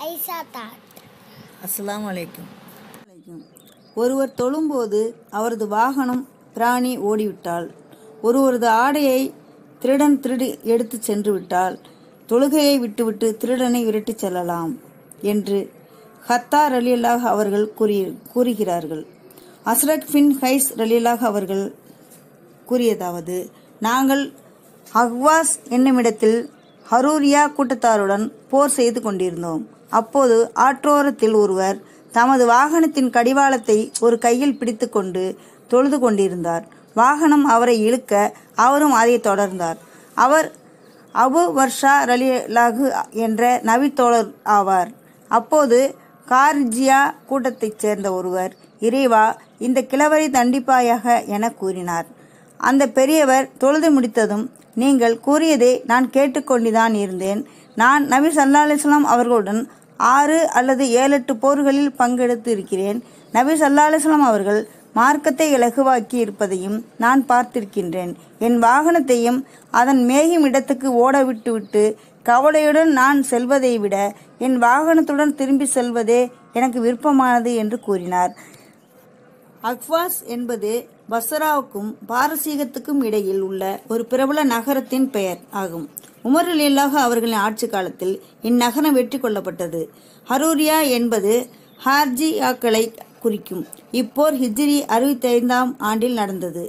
ஐசா தாட் அஸ்ஸலாமு அலைக்கும் ஒருவர் தொழும்போது அவரது வாகனம் பிராணி ஓடிவிட்டால் ஒருவரது ஆடையை திருடன் திருடி எடுத்து சென்று விட்டால் தொழுகையை விட்டுவிட்டு திருடனை விரட்டிச் செல்லலாம் என்று ஹத்தார் ரலியல்லாஹ் அவர்கள் கூறி கூறுகிறார்கள் அஸ்ரக் பின் ஹைஸ் ரலியல்லாஹ் அவர்கள் கூறியதாவது நாங்கள் அஹ்வாஸ் என்னுமிடத்தில் ஹரூரியா கூட்டத்தாருடன் போர் செய்து கொண்டிருந்தோம் அப்போது ஆற்றோரத்தில் ஒருவர் தமது வாகனத்தின் கடிவாளத்தை ஒரு கையில் பிடித்துக்கொண்டு தொழுது கொண்டிருந்தார் வாகனம் அவரை இழுக்க அவரும் அதை தொடர்ந்தார் அவர் அபு வர்ஷா ரலிலாகு என்ற நபித்தோழர் ஆவார் அப்போது கார்ஜியா கூட்டத்தைச் சேர்ந்த ஒருவர் இறைவா இந்த கிழவரை தண்டிப்பாயாக என கூறினார் அந்த பெரியவர் தொழுது முடித்ததும் நீங்கள் கூறியதை நான் கேட்டுக்கொண்டுதான் இருந்தேன் நான் நபி சல்லா அலிஸ்லாம் அவர்களுடன் ஆறு அல்லது ஏழு எட்டு போர்களில் பங்கெடுத்து இருக்கிறேன் நபி சல்லா அலிஸ்லாம் அவர்கள் மார்க்கத்தை இலகுவாக்கி இருப்பதையும் நான் பார்த்திருக்கின்றேன் என் வாகனத்தையும் அதன் மேயும் இடத்துக்கு ஓட விட்டுவிட்டு கவலையுடன் நான் செல்வதை விட என் வாகனத்துடன் திரும்பி செல்வதே எனக்கு விருப்பமானது என்று கூறினார் அக்வாஸ் என்பது பஸ்ராவுக்கும் பாரசீகத்துக்கும் இடையில் உள்ள ஒரு பிரபல நகரத்தின் பெயர் ஆகும் உமர் அலில்லாஹ் அவர்களின் ஆட்சி காலத்தில் இந்நகரம் வெற்றி கொள்ளப்பட்டது ஹரூரியா என்பது ஹார்ஜியாக்களை குறிக்கும் இப்போர் ஹிஜ்ரி அறுபத்தி ஐந்தாம் ஆண்டில் நடந்தது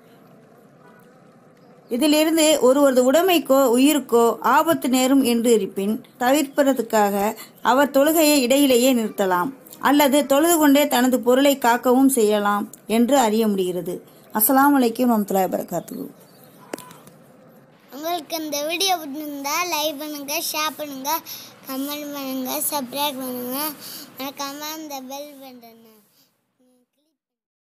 இதிலிருந்து ஒருவரது உடைமைக்கோ உயிருக்கோ ஆபத்து நேரும் என்று இருப்பின் தவிர்ப்பதற்காக அவர் தொழுகையை இடையிலேயே நிறுத்தலாம் அல்லது தொழுது கொண்டே தனது பொருளை காக்கவும் செய்யலாம் என்று அறிய முடிகிறது அஸ்ஸலாமு அலைக்கும் வரமத்துல்லாஹி வரகாத்துஹு உங்களுக்கு இந்த வீடியோ பிடிச்சிருந்தா லைக் பண்ணுங்க ஷேர் பண்ணுங்க கமெண்ட் பண்ணுங்க சப்ஸ்கிரைப் பண்ணுங்க மறக்காம அந்த பெல் பட்டனை